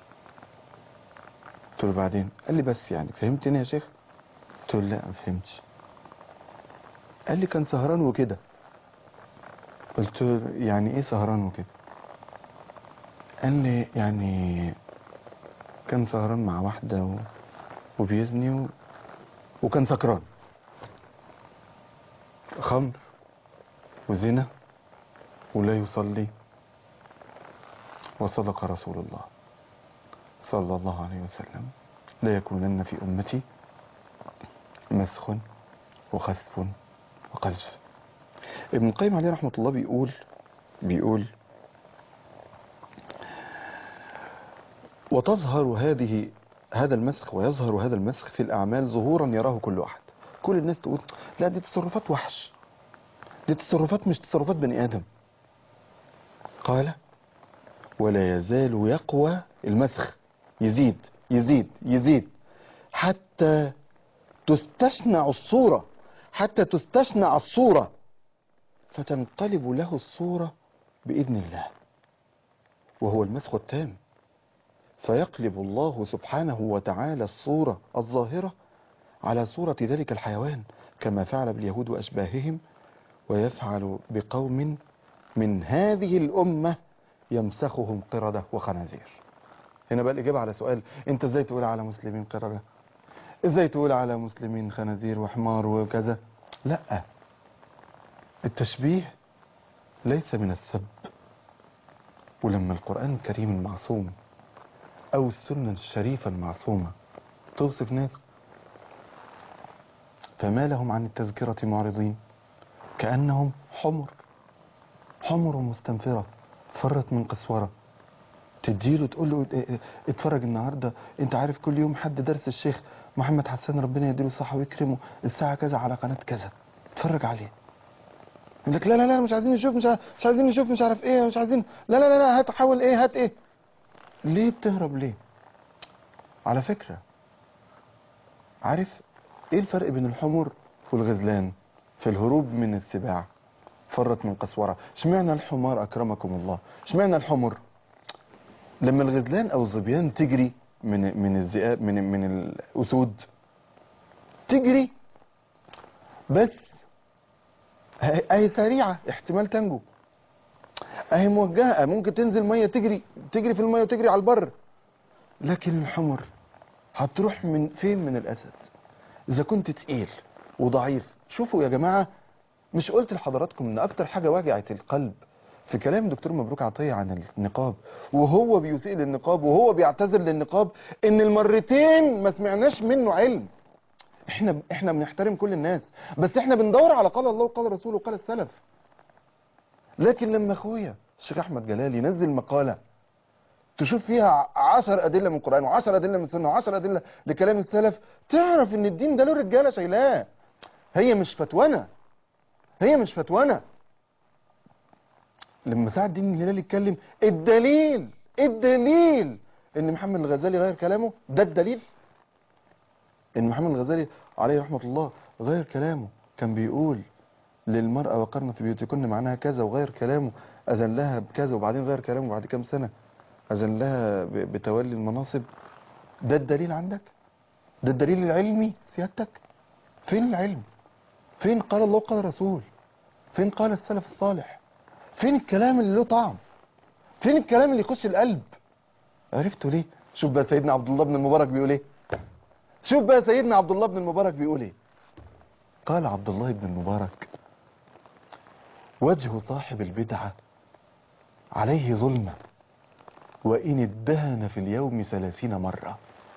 قلت له بعدين قال لي بس يعني فهمتني يا شيخ قلت له لا ما فهمتش قال لي كان سهران وكده قلت له يعني ايه سهران وكده قال لي يعني كان سهران مع واحدة و... وبيزني و... وكان سكران خمر وزنا ولا يصلي وصدق رسول الله صلى الله عليه وسلم لا يكونن في أمتي مسخ وخسف وقذف ابن القيم عليه رحمة الله بيقول بيقول وتظهر هذه هذا المسخ ويظهر هذا المسخ في الأعمال ظهورا يراه كل أحد كل الناس تقول لا دي تصرفات وحش دي تصرفات مش تصرفات بني آدم قال ولا يزال يقوى المسخ يزيد يزيد يزيد حتى تستشنع الصورة حتى تستشنع الصورة فتنقلب له الصورة بإذن الله وهو المسخ التام فيقلب الله سبحانه وتعالى الصورة الظاهرة على صورة ذلك الحيوان كما فعل باليهود وأشباههم ويفعل بقوم من هذه الأمة يمسخهم قردة وخنازير هنا بقى الإجابة على سؤال أنت إزاي تقول على مسلمين قردة إزاي تقول على مسلمين خنازير وحمار وكذا لا التشبيه ليس من السب ولما القرآن الكريم المعصوم أو السنة الشريفة المعصومة توصف ناس فما لهم عن التذكرة معرضين كأنهم حمر حمر مستنفرة فرت من قسورة تديله تقول له اه اه اتفرج النهاردة انت عارف كل يوم حد درس الشيخ محمد حسان ربنا يديله الصحة ويكرمه الساعة كذا على قناة كذا اتفرج عليه يقول لك لا لا لا مش عايزين نشوف مش, عارف مش عايزين نشوف مش عارف ايه مش عايزين لا لا لا, لا هات حاول ايه هات ايه ليه بتهرب ليه على فكرة عارف ايه الفرق بين الحمر والغزلان في الهروب من السباع فرت من قسورة اشمعنى الحمار اكرمكم الله اشمعنى الحمر لما الغزلان او الظبيان تجري من من الذئاب من من الاسود تجري بس اهي سريعة احتمال تنجو اهي موجهة ممكن تنزل مية تجري تجري في المية وتجري على البر لكن الحمر هتروح من فين من الاسد اذا كنت تقيل وضعيف شوفوا يا جماعة مش قلت لحضراتكم ان اكتر حاجة وجعت القلب في كلام دكتور مبروك عطية عن النقاب وهو بيسيء للنقاب وهو بيعتذر للنقاب ان المرتين ما سمعناش منه علم احنا احنا بنحترم كل الناس بس احنا بندور على قال الله وقال رسوله وقال السلف لكن لما اخويا الشيخ احمد جلال ينزل مقالة تشوف فيها عشر أدلة من القرآن وعشر أدلة من السنة وعشر أدلة لكلام السلف تعرف إن الدين ده له رجالة شايلاه هي مش فتوانة هي مش فتوانة لما سعد الدين الهلالي يتكلم الدليل الدليل ان محمد الغزالي غير كلامه ده الدليل ان محمد الغزالي عليه رحمة الله غير كلامه كان بيقول للمرأة وقرن في بيوتكن معناها كذا وغير كلامه أذن لها بكذا وبعدين غير كلامه بعد كام سنة أذن لها ب- بتولي المناصب ده الدليل عندك ده الدليل العلمي سيادتك فين العلم فين قال الله قال الرسول فين قال السلف الصالح فين الكلام اللي له طعم فين الكلام اللي يخش القلب عرفتوا ليه شوف بقى سيدنا عبد الله بن المبارك بيقول ايه شوف بقى سيدنا عبد الله بن المبارك بيقول ايه قال عبد الله بن المبارك وجه صاحب البدعة عليه ظلمة وإن ادهن في اليوم ثلاثين مرة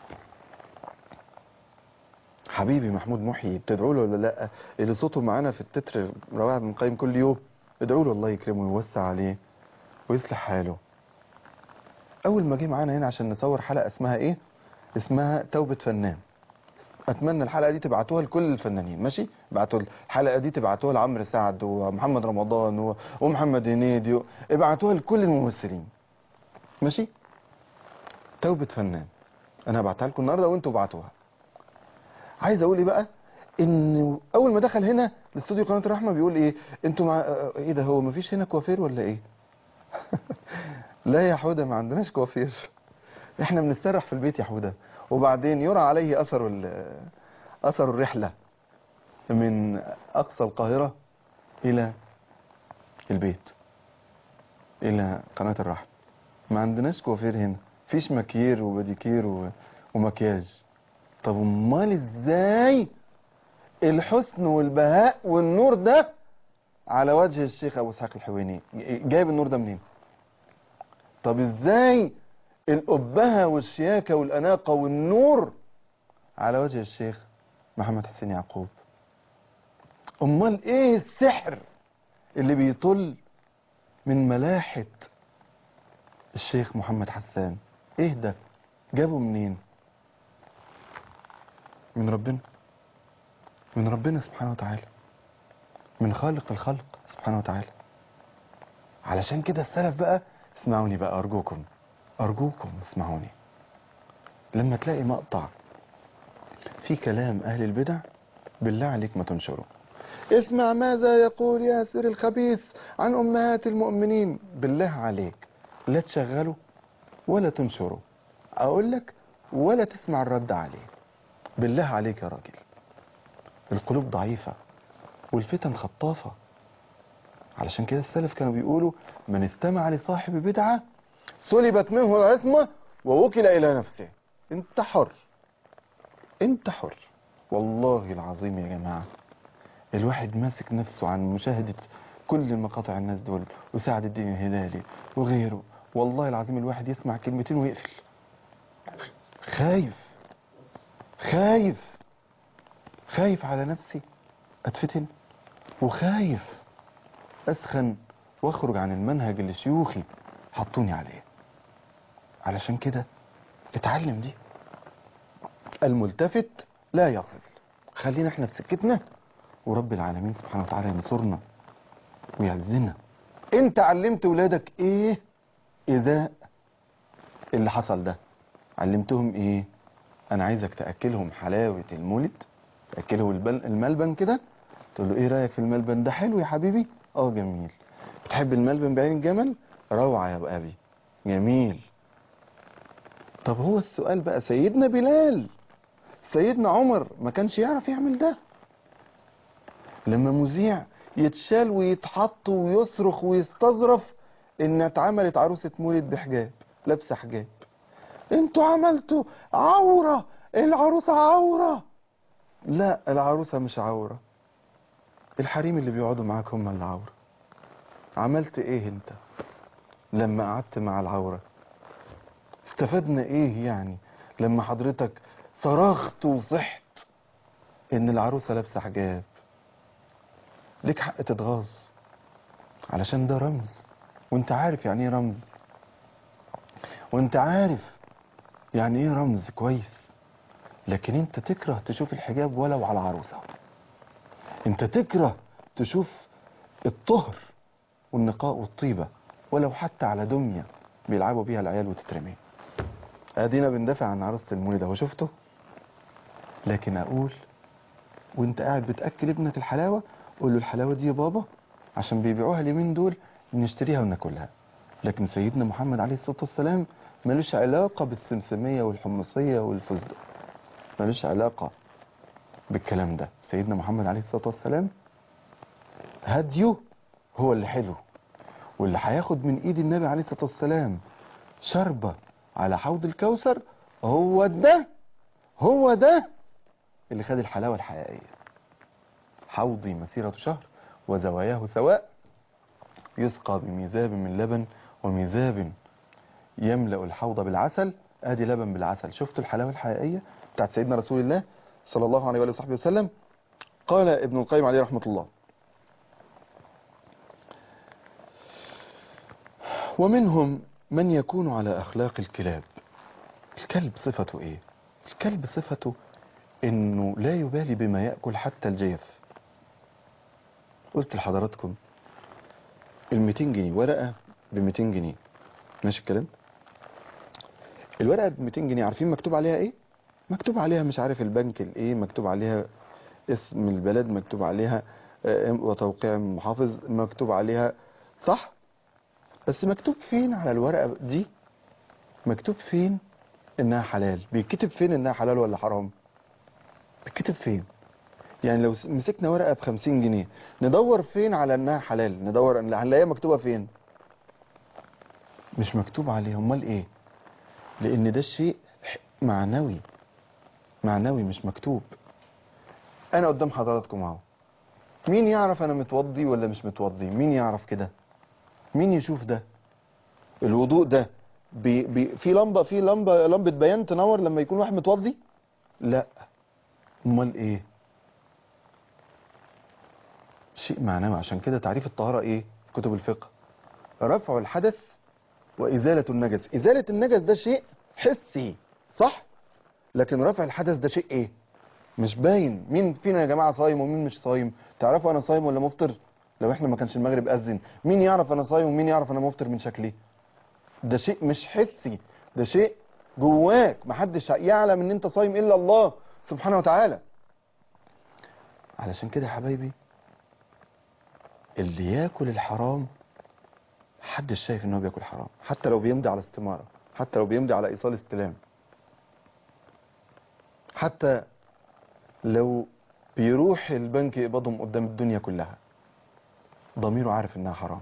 حبيبي محمود محيي بتدعوا له ولا لا اللي صوته معانا في التتر رواه بن القيم كل يوم ادعوا له الله يكرمه ويوسع عليه ويصلح حاله اول ما جه معانا هنا عشان نصور حلقه اسمها ايه اسمها توبه فنان اتمنى الحلقه دي تبعتوها لكل الفنانين ماشي ابعتوا الحلقه دي تبعتوها لعمرو سعد ومحمد رمضان و- ومحمد هنيدي و- ابعتوها لكل الممثلين ماشي توبه فنان انا هبعتها لكم النهارده وانتوا ابعتوها عايز اقول ايه بقى ان اول ما دخل هنا لاستوديو قناه الرحمه بيقول ايه انتوا مع اه، ايه ده هو مفيش هنا كوافير ولا ايه لا يا حوده ما عندناش كوافير احنا بنسترح في البيت يا حوده وبعدين يرى عليه اثر ال- اثر الرحله من اقصى القاهره الى البيت الى قناه الرحمه ما عندناش كوافير هنا فيش مكيير وبديكير و- ومكياج طب امال ازاي الحسن والبهاء والنور ده على وجه الشيخ ابو اسحاق الحويني جايب النور ده منين طب ازاي الأبهة والشياكة والأناقة والنور على وجه الشيخ محمد حسين يعقوب أمال إيه السحر اللي بيطل من ملاحة الشيخ محمد حسان إيه ده جابه منين من ربنا من ربنا سبحانه وتعالى من خالق الخلق سبحانه وتعالى علشان كده السلف بقى اسمعوني بقى أرجوكم أرجوكم اسمعوني لما تلاقي مقطع في كلام أهل البدع بالله عليك ما تنشره اسمع ماذا يقول ياسر الخبيث عن أمهات المؤمنين بالله عليك لا تشغله ولا تنشره أقول لك ولا تسمع الرد عليه بالله عليك يا راجل القلوب ضعيفة والفتن خطافة علشان كده السلف كانوا بيقولوا من استمع لصاحب بدعة سلبت منه العصمة ووكل إلى نفسه انت حر انت حر والله العظيم يا جماعة الواحد ماسك نفسه عن مشاهدة كل مقاطع الناس دول وسعد الدين الهلالي وغيره والله العظيم الواحد يسمع كلمتين ويقفل خايف خايف خايف على نفسي اتفتن وخايف اسخن واخرج عن المنهج اللي شيوخي حطوني عليه علشان كده اتعلم دي الملتفت لا يصل خلينا احنا في سكتنا ورب العالمين سبحانه وتعالى ينصرنا ويعزنا انت علمت ولادك ايه اذا اللي حصل ده علمتهم ايه انا عايزك تاكلهم حلاوه المولد تاكله البل- الملبن كده تقول له ايه رايك في الملبن ده حلو يا حبيبي اه جميل بتحب الملبن بعين الجمل روعه يا ابو ابي جميل طب هو السؤال بقى سيدنا بلال سيدنا عمر ما كانش يعرف يعمل ده لما مذيع يتشال ويتحط ويصرخ ويستظرف ان اتعملت عروسة مولد بحجاب لابسه حجاب انتوا عملتوا عورة العروسة عورة لا العروسة مش عورة الحريم اللي بيقعدوا معاك هم اللي عورة عملت ايه انت لما قعدت مع العورة استفدنا ايه يعني لما حضرتك صرخت وصحت ان العروسة لابسة حجاب ليك حق تتغاظ علشان ده رمز وانت عارف يعني ايه رمز وانت عارف يعني ايه رمز كويس لكن انت تكره تشوف الحجاب ولو على عروسة انت تكره تشوف الطهر والنقاء والطيبة ولو حتى على دمية بيلعبوا بيها العيال وتترمي ادينا بندافع عن عروسة المولد اهو شفته لكن اقول وانت قاعد بتاكل ابنك الحلاوه قول له الحلاوه دي يا بابا عشان بيبيعوها اليومين دول نشتريها وناكلها لكن سيدنا محمد عليه الصلاه والسلام ملوش علاقه بالسمسميه والحمصيه والفستق ملوش علاقه بالكلام ده سيدنا محمد عليه الصلاه والسلام هديه هو اللي حلو واللي هياخد من ايد النبي عليه الصلاه والسلام شربه على حوض الكوثر هو ده هو ده اللي خد الحلاوة الحقيقية حوضي مسيرة شهر وزواياه سواء يسقى بميزاب من لبن وميزاب يملأ الحوض بالعسل ادي لبن بالعسل شفت الحلاوة الحقيقية بتاعت سيدنا رسول الله صلى الله عليه وآله وصحبه وسلم قال ابن القيم عليه رحمة الله ومنهم من يكون على أخلاق الكلاب الكلب صفته ايه الكلب صفته انه لا يبالي بما يأكل حتى الجيف قلت لحضراتكم ال 200 جنيه ورقة ب 200 جنيه ماشي الكلام الورقة ب 200 جنيه عارفين مكتوب عليها ايه مكتوب عليها مش عارف البنك الايه مكتوب عليها اسم البلد مكتوب عليها آه، وتوقيع المحافظ مكتوب عليها صح بس مكتوب فين على الورقة دي مكتوب فين انها حلال بيتكتب فين انها حلال ولا حرام بيتكتب فين يعني لو س- مسكنا ورقة بخمسين جنيه ندور فين على انها حلال ندور ان هنلاقيها مكتوبة فين مش مكتوب عليها امال ايه لان ده شيء ح- معنوي معنوي مش مكتوب انا قدام حضراتكم اهو مين يعرف انا متوضي ولا مش متوضي مين يعرف كده مين يشوف ده الوضوء ده بي بي في لمبه في لمبه لمبه بيان تنور لما يكون واحد متوضي لا امال ايه شيء معنوي عشان كده تعريف الطهاره ايه في كتب الفقه رفع الحدث وازاله النجس ازاله النجس ده شيء حسي صح لكن رفع الحدث ده شيء ايه مش باين مين فينا يا جماعه صايم ومين مش صايم تعرفوا انا صايم ولا مفطر لو احنا ما كانش المغرب اذن مين يعرف انا صايم ومين يعرف انا مفطر من شكلي ده شيء مش حسي ده شيء جواك محدش يعلم ان انت صايم الا الله سبحانه وتعالى علشان كده يا حبايبي اللي ياكل الحرام محدش شايف ان هو بياكل حرام حتى لو بيمضي على استمارة حتى لو بيمضي على ايصال استلام حتى لو بيروح البنك يقبضهم قدام الدنيا كلها ضميره عارف انها حرام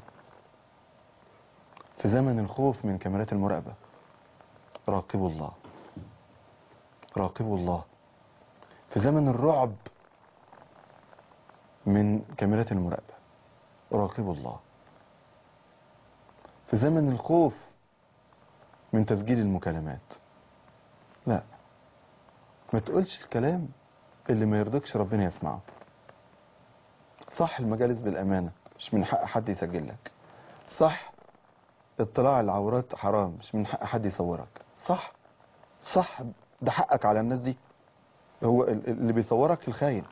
في زمن الخوف من كاميرات المراقبة راقبوا الله راقبوا الله في زمن الرعب من كاميرات المراقبة راقبوا الله في زمن الخوف من تسجيل المكالمات لا ما تقولش الكلام اللي ما يرضيكش ربنا يسمعه صح المجالس بالأمانة مش من حق حد يسجل لك صح اطلاع على العورات حرام مش من حق حد يصورك صح صح ده حقك على الناس دي هو ال- اللي بيصورك الخاين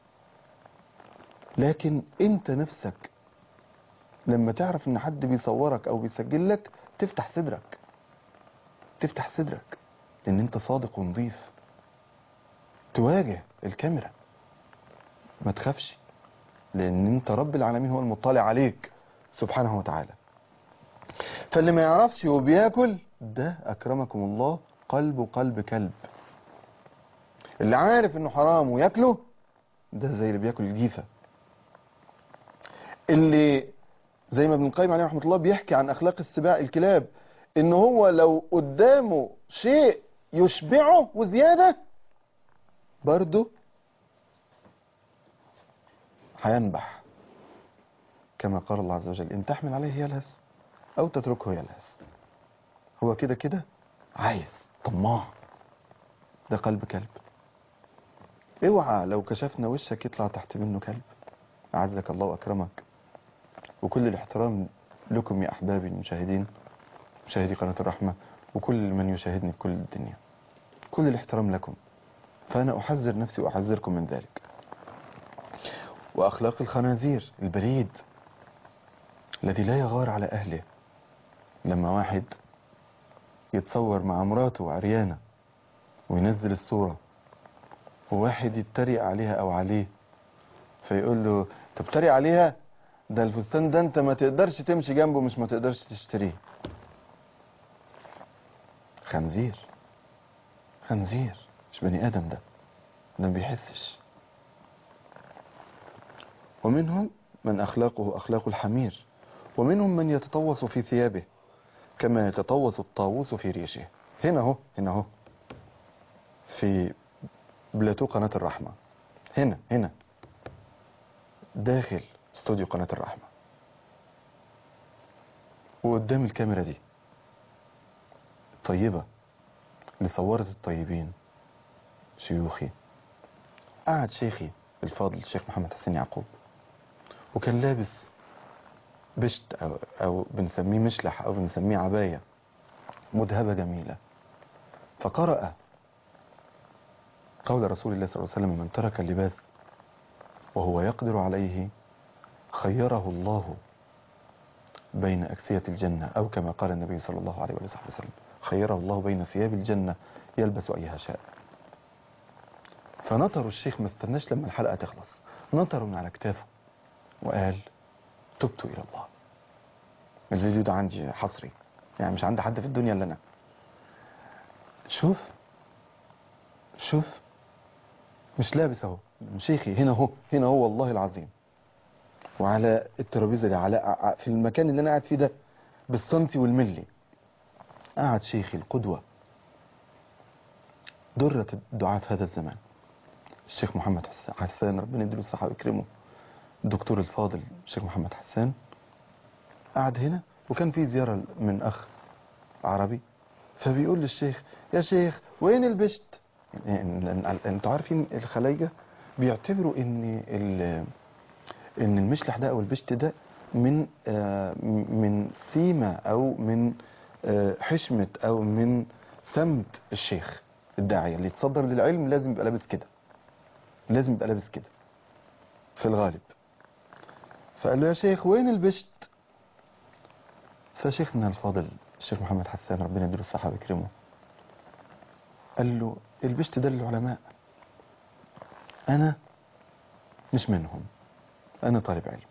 لكن انت نفسك لما تعرف ان حد بيصورك او بيسجل لك تفتح صدرك تفتح صدرك لان انت صادق ونظيف تواجه الكاميرا ما تخافش لان انت رب العالمين هو المطلع عليك سبحانه وتعالى فاللي ما يعرفش وبياكل ده اكرمكم الله قلبه قلب كلب اللي عارف انه حرام وياكله ده زي اللي بياكل الجيفه اللي زي ما ابن القيم عليه رحمه الله بيحكي عن اخلاق السباع الكلاب ان هو لو قدامه شيء يشبعه وزياده برضه هينبح كما قال الله عز وجل ان تحمل عليه يلهث او تتركه يلهث هو كده كده عايز طماع ده قلب كلب اوعى لو كشفنا وشك يطلع تحت منه كلب اعزك الله واكرمك وكل الاحترام لكم يا احبابي المشاهدين مشاهدي قناه الرحمه وكل من يشاهدني في كل الدنيا كل الاحترام لكم فأنا أحذر نفسي وأحذركم من ذلك وأخلاق الخنازير البليد الذي لا يغار على أهله لما واحد يتصور مع مراته عريانة وينزل الصورة وواحد يتريق عليها أو عليه فيقول له طب تتريق عليها ده الفستان ده انت ما تقدرش تمشي جنبه مش ما تقدرش تشتريه خنزير خنزير مش بني ادم ده ده ما بيحسش ومنهم من اخلاقه اخلاق الحمير ومنهم من يتطوس في ثيابه كما يتطوس الطاووس في ريشه هنا اهو هنا اهو في بلاتو قناة الرحمة هنا هنا داخل استوديو قناة الرحمة وقدام الكاميرا دي الطيبة اللي صورت الطيبين شيوخي قعد شيخي الفاضل الشيخ محمد حسين يعقوب وكان لابس بشت أو, أو بنسميه مشلح أو بنسميه عباية مذهبة جميلة فقرأ قول رسول الله صلى الله عليه وسلم من ترك اللباس وهو يقدر عليه خيره الله بين أكسية الجنة أو كما قال النبي صلى الله عليه وصحبه وسلم خيره الله بين ثياب الجنة يلبس أيها شاء فنطروا الشيخ ما استناش لما الحلقة تخلص نطروا من على كتافه وقال تبت إلى الله الفيديو ده عندي حصري يعني مش عند حد في الدنيا إلا أنا شوف شوف مش لابس اهو شيخي هنا اهو هنا هو والله العظيم وعلى الترابيزه دي على ع- في المكان اللي انا قاعد فيه ده بالسنتي والملي قعد شيخي القدوه درة الدعاء في هذا الزمان الشيخ محمد حس- حسان ربنا يديله الصحة ويكرمه الدكتور الفاضل الشيخ محمد حسان قعد هنا وكان في زيارة من أخ عربي فبيقول للشيخ يا شيخ وين البشت يعني انتوا عارفين الخلايجة بيعتبروا ان ال- ان المشلح ده او البشت ده من آه، من سيمة او من آه، حشمة او من سمت الشيخ الداعية اللي يتصدر للعلم لازم يبقى لابس كده لازم يبقى لابس كده في الغالب فقال له يا شيخ وين البشت فشيخنا الفاضل الشيخ محمد حسان ربنا يديله الصحة ويكرمه قال له البشت ده للعلماء أنا مش منهم أنا طالب علم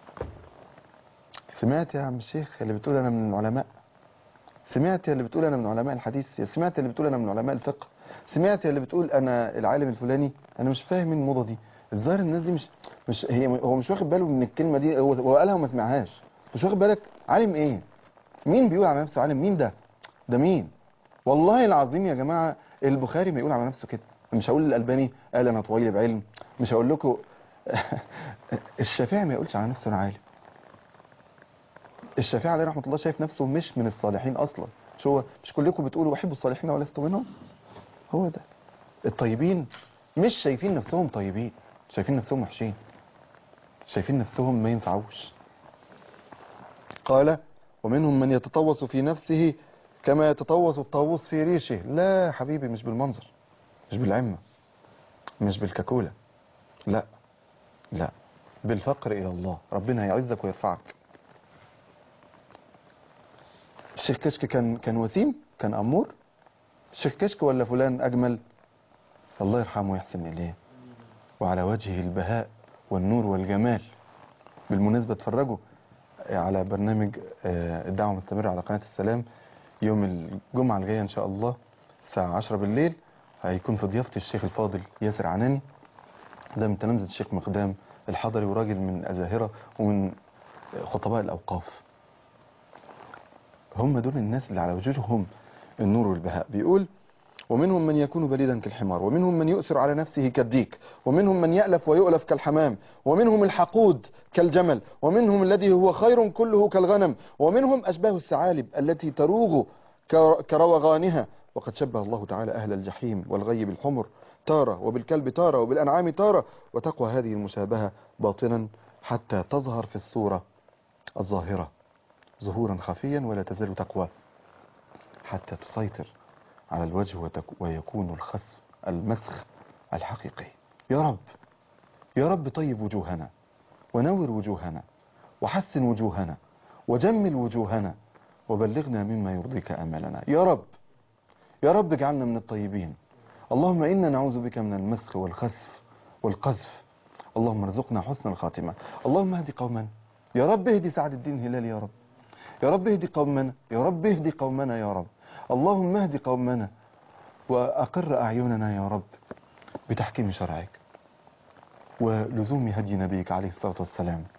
سمعت يا عم الشيخ اللي بتقول أنا من العلماء سمعت اللي بتقول أنا من علماء الحديث سمعت اللي بتقول أنا من علماء الفقه سمعت اللي بتقول أنا العالم الفلاني أنا مش فاهم إيه الموضة دي الظاهر الناس دي مش مش هي هو مش واخد باله من الكلمة دي هو هو قالها وما سمعهاش مش واخد بالك عالم إيه مين بيقول على نفسه عالم مين ده ده مين والله العظيم يا جماعة البخاري ما يقول على نفسه كده مش هقول الألباني قال أنا طويل بعلم مش هقول لكم الشافعي ما يقولش على نفسه أنا عالم الشافعي عليه رحمة الله شايف نفسه مش من الصالحين أصلا مش هو مش كلكم بتقولوا أحب الصالحين ولست منهم هو ده الطيبين مش شايفين نفسهم طيبين شايفين نفسهم وحشين شايفين نفسهم ما ينفعوش قال ومنهم من يتطوس في نفسه كما يتطوس الطاووس في ريشه لا يا حبيبي مش بالمنظر مش بالعمة مش بالكاكولا لا لا بالفقر إلى الله ربنا هيعزك ويرفعك الشيخ كشك كان كان وسيم كان أمور الشيخ كشك ولا فلان أجمل الله يرحمه ويحسن إليه وعلى وجهه البهاء والنور والجمال بالمناسبة اتفرجوا على برنامج آه، الدعوة مستمرة على قناة السلام يوم الجمعة الجاية إن شاء الله الساعة 10 بالليل هيكون في ضيافتي الشيخ الفاضل ياسر عناني ده من تلامذة الشيخ مقدام الحضري وراجل من أزاهرة ومن خطباء الأوقاف هم دول الناس اللي على وجوههم النور والبهاء بيقول ومنهم من يكون بليدا كالحمار ومنهم من يؤثر على نفسه كالديك ومنهم من يألف ويؤلف كالحمام ومنهم الحقود كالجمل ومنهم الذي هو خير كله كالغنم ومنهم أشباه الثعالب التي تروغ كر- كروغانها وقد شبه الله تعالى أهل الجحيم والغي بالحمر تارة وبالكلب تارة وبالأنعام تارة وتقوى هذه المشابهة باطنا حتى تظهر في الصورة الظاهرة ظهورا خفيا ولا تزال تقوى حتى تسيطر على الوجه وتك- ويكون الخسف المسخ الحقيقي يا رب يا رب طيب وجوهنا ونور وجوهنا وحسن وجوهنا وجمل وجوهنا وبلغنا مما يرضيك املنا يا رب يا رب اجعلنا من الطيبين اللهم انا نعوذ بك من المسخ والخسف والقذف اللهم ارزقنا حسن الخاتمه اللهم اهد قومنا يا رب اهدي سعد الدين هلال يا رب يا رب اهدي قومنا يا رب اهدي قومنا يا رب اللهم اهد قومنا واقر اعيننا يا رب بتحكيم شرعك ولزوم هدي نبيك عليه الصلاه والسلام